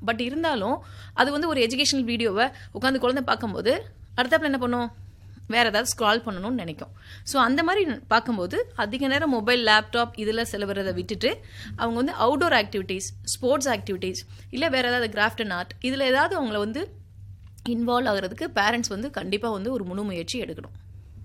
but இருந்தாலும் அது வந்து ஒரு எஜுகேஷனல் வீடியோவை உட்காந்து குழந்தை பார்க்கும்போது அடுத்தாப்புல என்ன பண்ணும் வேற ஏதாவது ஸ்க்ரால் பண்ணணும்னு நினைக்கும் ஸோ அந்த மாதிரி பார்க்கும்போது அதிக நேரம் மொபைல் லேப்டாப் இதில் செலவுறதை விட்டுட்டு அவங்க வந்து அவுடோர் ஆக்டிவிட்டீஸ் ஸ்போர்ட்ஸ் ஆக்டிவிட்டீஸ் இல்லை வேற ஏதாவது கிராஃப்ட் அண்ட் ஆர்ட் இதில் ஏதாவது அவங்கள வந்து இன்வால்வ் ஆகுறதுக்கு பேரண்ட்ஸ் வந்து கண்டிப்பாக வந்து ஒரு முழு முயற்சி எடுக்கணும்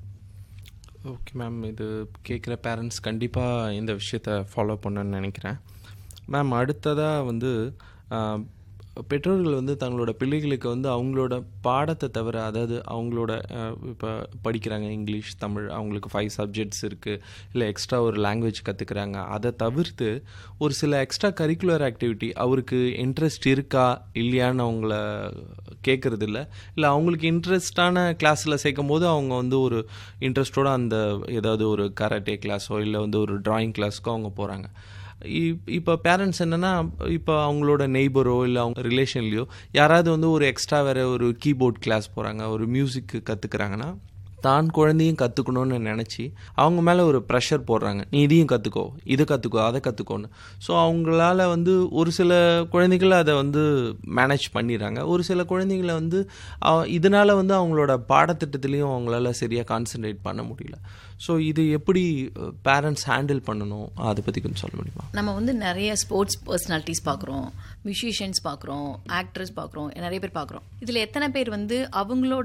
ஓகே மேம் இது கேட்குற பேரண்ட்ஸ் கண்டிப்பாக இந்த விஷயத்த ஃபாலோ பண்ணணும்னு நினைக்கிறேன் மேம் அடுத்ததாக வந்து ஆஹ், பெற்றோர்கள் வந்து தங்களோட பிள்ளைகளுக்கு வந்து அவங்களோட பாடத்தை தவிர அதாவது அவங்களோட இப்போ படிக்கிறாங்க இங்கிலீஷ் தமிழ் அவங்களுக்கு ஃபைவ் சப்ஜெக்ட்ஸ் இருக்குது இல்லை எக்ஸ்ட்ரா ஒரு லாங்குவேஜ் கற்றுக்குறாங்க அதை தவிர்த்து ஒரு சில எக்ஸ்ட்ரா கரிக்குலர் ஆக்டிவிட்டி அவருக்கு இன்ட்ரெஸ்ட் இருக்கா இல்லையான்னு அவங்கள கேட்குறது இல்லை இல்லை அவங்களுக்கு இன்ட்ரெஸ்டான கிளாஸில் சேர்க்கும் போது அவங்க வந்து ஒரு இன்ட்ரெஸ்டோட அந்த ஏதாவது ஒரு கராட்டே கிளாஸோ இல்லை வந்து ஒரு டிராயிங் கிளாஸ்க்கோ அவங்க போகிறாங்க இப்போ பேரண்ட்ஸ் என்னென்னா இப்போ அவங்களோட நெய்பரோ இல்லை அவங்க ரிலேஷன்லேயோ யாராவது வந்து ஒரு எக்ஸ்ட்ரா வேறு ஒரு கீபோர்ட் கிளாஸ் போகிறாங்க ஒரு மியூசிக் கற்றுக்குறாங்கன்னா தான் குழந்தையும் கற்றுக்கணும்னு நினச்சி அவங்க மேலே ஒரு ப்ரெஷர் போடுறாங்க நீ இதையும் கற்றுக்கோ இதை கற்றுக்கோ அதை கற்றுக்கோன்னு ஸோ அவங்களால வந்து ஒரு சில குழந்தைகள் அதை வந்து மேனேஜ் பண்ணிடுறாங்க ஒரு சில குழந்தைகளை வந்து அஹ், இதனால வந்து அவங்களோட பாடத்திட்டத்துலேயும் அவங்களால சரியாக கான்சென்ட்ரேட் பண்ண முடியல ஸோ இது எப்படி பேரண்ட்ஸ் ஹேண்டில் பண்ணணும் அதை பற்றி கொஞ்சம் சொல்ல முடியுமா நம்ம வந்து நிறைய ஸ்போர்ட்ஸ் பர்சனாலிட்டிஸ் பார்க்குறோம் மியூசிஷியன்ஸ் பார்க்குறோம் ஆக்டர்ஸ் பார்க்குறோம் நிறைய பேர் பார்க்குறோம் இதில் எத்தனை பேர் வந்து அவங்களோட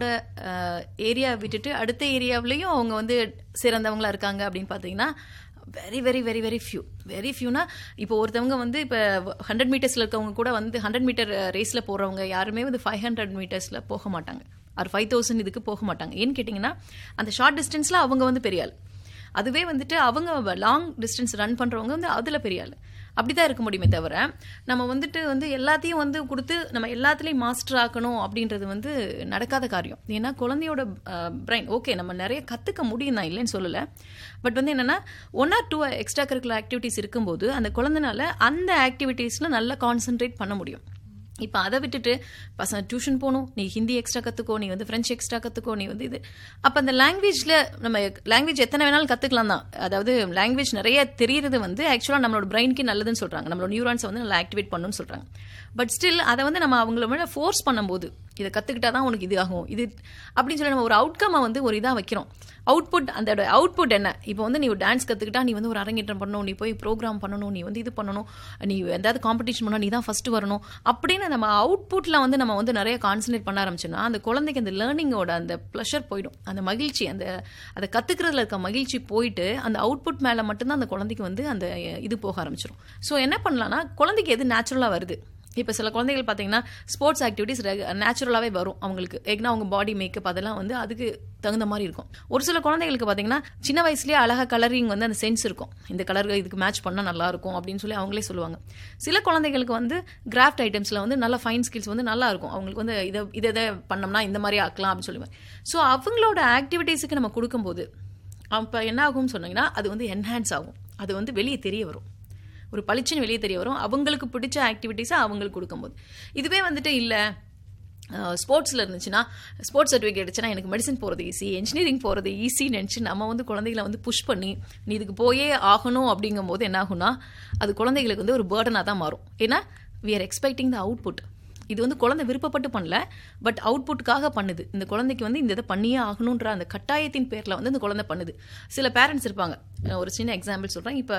ஏரியா விட்டுட்டு அடுத்த ஏரியாவிலையும் அவங்க வந்து சிறந்தவங்களா இருக்காங்க அப்படின்னு பார்த்தீங்கன்னா very very very very few very ஃபியூனா இப்போ ஒருத்தவங்க வந்து இப்போ ஹண்ட்ரட் மீட்டர்ஸில் இருக்கவங்க கூட வந்து ஹண்ட்ரட் மீட்டர் ரேஸில் போகிறவங்க யாருமே வந்து ஃபைவ் ஹண்ட்ரட் மீட்டர்ஸில் போக மாட்டாங்க ஆர் ஃபைவ் தௌசண்ட் இதுக்கு போக மாட்டாங்க ஏன்னு கேட்டிங்கன்னா அந்த ஷார்ட் டிஸ்டன்ஸில் அவங்க வந்து பெரிய ஆள் அதுவே வந்துட்டு அவங்க லாங் டிஸ்டன்ஸ் ரன் பண்ணுறவங்க வந்து அதில் பெரிய ஆள் அப்படி தான் இருக்க முடியுமே தவிர நம்ம வந்துட்டு வந்து எல்லாத்தையும் வந்து கொடுத்து நம்ம எல்லாத்துலேயும் மாஸ்டர் ஆக்கணும் அப்படின்றது வந்து நடக்காத காரியம் ஏன்னா குழந்தையோட பிரைன் ஓகே நம்ம நிறைய கற்றுக்க முடியும் தான் இல்லைன்னு சொல்லலை பட் வந்து என்னென்னா one or two extra curricular activities இருக்கும்போது அந்த குழந்தைனால அந்த ஆக்டிவிட்டீஸில் நல்லா கான்சென்ட்ரேட் பண்ண முடியும் இப்போ அதை விட்டுட்டு பசங்க டியூஷன் போகணும் நீ ஹிந்தி எக்ஸ்ட்ரா கற்றுக்கோ நீ வந்து ஃப்ரெஞ்ச் எக்ஸ்ட்ரா கற்றுக்கோ நீ வந்து இது அப்போ அந்த லாங்குவேஜில் நம்ம லாங்குவேஜ் எத்தனை வேணாலும் கற்றுக்கலாம் தான் அதாவது லாங்குவேஜ் நிறைய தெரியறது வந்து ஆக்சுவலாக நம்மளோட பிரெயினுக்கு நல்லதுன்னு சொல்கிறாங்க நம்மளோட நியூரான்ஸை வந்து நல்லா ஆக்டிவேட் பண்ணணும்னு சொல்கிறாங்க பட் ஸ்டில் அதை வந்து நம்ம அவங்கள மேலே ஃபோர்ஸ் பண்ணும்போது இதை கற்றுக்கிட்டா தான் உனக்கு இது ஆகும் இது அப்படின்னு சொல்லி நம்ம ஒரு அவுட்கம்மை வந்து ஒரு இதாக வைக்கிறோம் அவுட்புட் அந்த அவுட்புட் என்ன இப்போ வந்து நீ டான்ஸ் கற்றுக்கிட்டா நீ வந்து ஒரு அரங்கேற்றம் பண்ணணும் நீ போய் ப்ரோக்ராம் பண்ணணும் நீ வந்து இது பண்ணணும் நீ எதாவது காம்படிஷன் பண்ணால் நீ தான் ஃபஸ்ட்டு வரணும் அப்படின்னு நம்ம அவுட்புட்டில் வந்து நம்ம வந்து நிறைய கான்சன்ட்ரேட் பண்ண ஆரம்பிச்சோன்னா அந்த குழந்தைக்கு அந்த லேர்னிங்கோட அந்த ப்ளஷர் போயிடும் அந்த மகிழ்ச்சி அந்த அதை கற்றுக்கிறதுல இருக்க மகிழ்ச்சி போயிட்டு அந்த அவுட்புட் மேலே மட்டும்தான் அந்த குழந்தைக்கு வந்து அந்த இது போக ஆரம்பிச்சிடும் ஸோ என்ன பண்ணலாம்னா குழந்தைக்கு எது நேச்சுரலாக வருது இப்போ சில குழந்தைகள் பார்த்தீங்கன்னா ஸ்போர்ட்ஸ் ஆக்டிவிட்டிஸ் நேச்சுரலாகவே வரும் அவங்களுக்கு ஏன்னா அவங்க பாடி மேக்கப் அதெல்லாம் வந்து அதுக்கு தகுந்த மாதிரி இருக்கும் ஒரு சில குழந்தைகளுக்கு பார்த்தீங்கன்னா சின்ன வயசுலேயே அழகாக கலரிங் வந்து அந்த சென்ஸ் இருக்கும் இந்த கலர் இதுக்கு மேட்ச் பண்ணால் நல்லா இருக்கும் அப்படின்னு சொல்லி அவங்களே சொல்லுவாங்க சில குழந்தைகளுக்கு வந்து கிராஃப்ட் ஐட்டம்ஸில் வந்து நல்ல ஃபைன் ஸ்கில்ஸ் வந்து நல்லா இருக்கும் அவங்களுக்கு வந்து இதை இதை இதை பண்ணோம்னா இந்த மாதிரி ஆக்கலாம் அப்படின்னு சொல்லுவாங்க ஸோ அவங்களோட ஆக்டிவிட்டீஸுக்கு நம்ம கொடுக்கும்போது அப்போ என்ன ஆகும்னு சொன்னீங்கன்னா அது வந்து என்ஹான்ஸ் ஆகும் அது வந்து வெளியே தெரிய வரும் ஒரு பளிச்சுன்னு வெளியே தெரிய வரும் அவங்களுக்கு பிடிச்ச ஆக்டிவிட்டீஸை அவங்களுக்கு கொடுக்கும்போது இதுவே வந்துட்டு இல்லை ஸ்போர்ட்ஸில் இருந்துச்சுன்னா ஸ்போர்ட்ஸ் சர்டிஃபிகேட் கிடைச்சுன்னா எனக்கு மெடிசன் போகிறது ஈஸி இன்ஜினியரிங் போகிறது ஈஸின்னு நினச்சி நம்ம வந்து குழந்தைகளை வந்து புஷ் பண்ணி நீ இதுக்கு போயே ஆகணும் அப்படிங்கும்போது என்ன ஆகும்னா அது குழந்தைகளுக்கு வந்து ஒரு பேர்டனாக தான் மாறும் ஏன்னா we are expecting the output இது வந்து குழந்தை விருப்பப்பட்டு பண்ணல பட் அவுட்புட்டுக்காக பண்ணுது இந்த குழந்தைக்கு வந்து இந்த இதை பண்ணியே ஆகணுன்ற அந்த கட்டாயத்தின் பேரில் வந்து இந்த குழந்தை பண்ணுது சில பேரண்ட்ஸ் இருப்பாங்க ஒரு சின்ன எக்ஸாம்பிள் சொல்கிறேன் இப்போ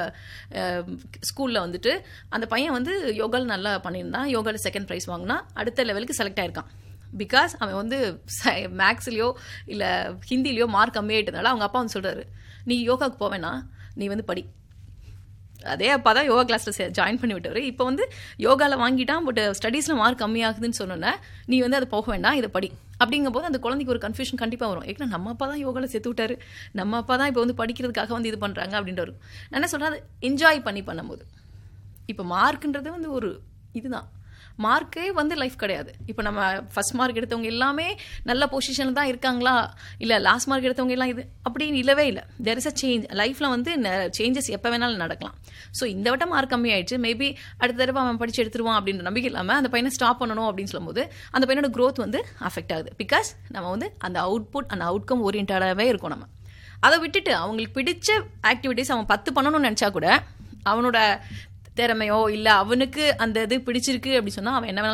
ஸ்கூலில் வந்துட்டு அந்த பையன் வந்து யோகாவில் நல்லா பண்ணியிருந்தான் யோகாவில் செகண்ட் ப்ரைஸ் வாங்கினா அடுத்த லெவலுக்கு செலக்ட் ஆயிருக்கான் பிகாஸ் அவன் வந்து மேக்ஸ்லேயோ இல்லை ஹிந்திலேயோ மார்க் கம்மியாயிட்டதுனால அவங்க அப்பா வந்து சொல்கிறாரு நீ யோகாவுக்கு போவேனா நீ வந்து படி அதே அப்பா தான் யோகா கிளாஸில் ஜாயின் பண்ணி விட்டவர் இப்போ வந்து யோகாவில் வாங்கிட்டான் பட் ஸ்டடீஸில் மார்க் கம்மியாகுதுன்னு சொன்னோன்னே நீ வந்து அது போக வேண்டாம் இதை படி அப்படிங்கும்போது அந்த குழந்தைக்கு ஒரு கன்ஃபியூஷன் கண்டிப்பாக வரும் ஏன்னா நம்ம அப்பா தான் யோகாவில் சேர்த்து விட்டாரு நம்ம அப்பா தான் இப்போ வந்து படிக்கிறதுக்காக வந்து இது பண்ணுறாங்க அப்படின்ற ஒரு நான் என்ன சொல்கிறேன் என்ஜாய் பண்ணி பண்ணும்போது இப்போ மார்க்குன்றது வந்து ஒரு இதுதான் மார்க்கே வந்து லைஃப் கிடையாது இப்போ நம்ம ஃபஸ்ட் மார்க் எடுத்தவங்க எல்லாமே நல்ல பொசிஷனில் தான் இருக்காங்களா இல்லை லாஸ்ட் மார்க் எடுத்தவங்க எல்லாம் இது அப்படின்னு இல்லவே இல்லை தெர் இஸ் அ சேஞ்ச் லைஃப்பில் வந்து சேஞ்சஸ் எப்போ வேணாலும் நடக்கலாம் ஸோ இந்த வட்டம் மார்க் கம்மி ஆயிடுச்சு மேபி அடுத்த தடவை அவன் படிச்சு எடுத்துருவான் அப்படின்ற நம்பிக்கை இல்லாமல் அந்த பையனை ஸ்டாப் பண்ணணும் அப்படின்னு சொல்லும்போது அந்த பையனோட க்ரோத் வந்து அஃபெக்ட் ஆகுது பிகாஸ் நம்ம வந்து அந்த அவுட்புட் அந்த அவுட்கம் ஓரியன்டாகவே இருக்கும் நம்ம அதை விட்டுட்டு அவங்களுக்கு பிடிச்ச ஆக்டிவிட்டீஸ் அவன் பத்து பண்ணணும்னு நினச்சா கூட அவனோட திறமையோ இல்லை அவனுக்கு அந்த இது பிடிச்சிருக்கு அப்படி சொன்னால் அவன் என்ன வேணாலும்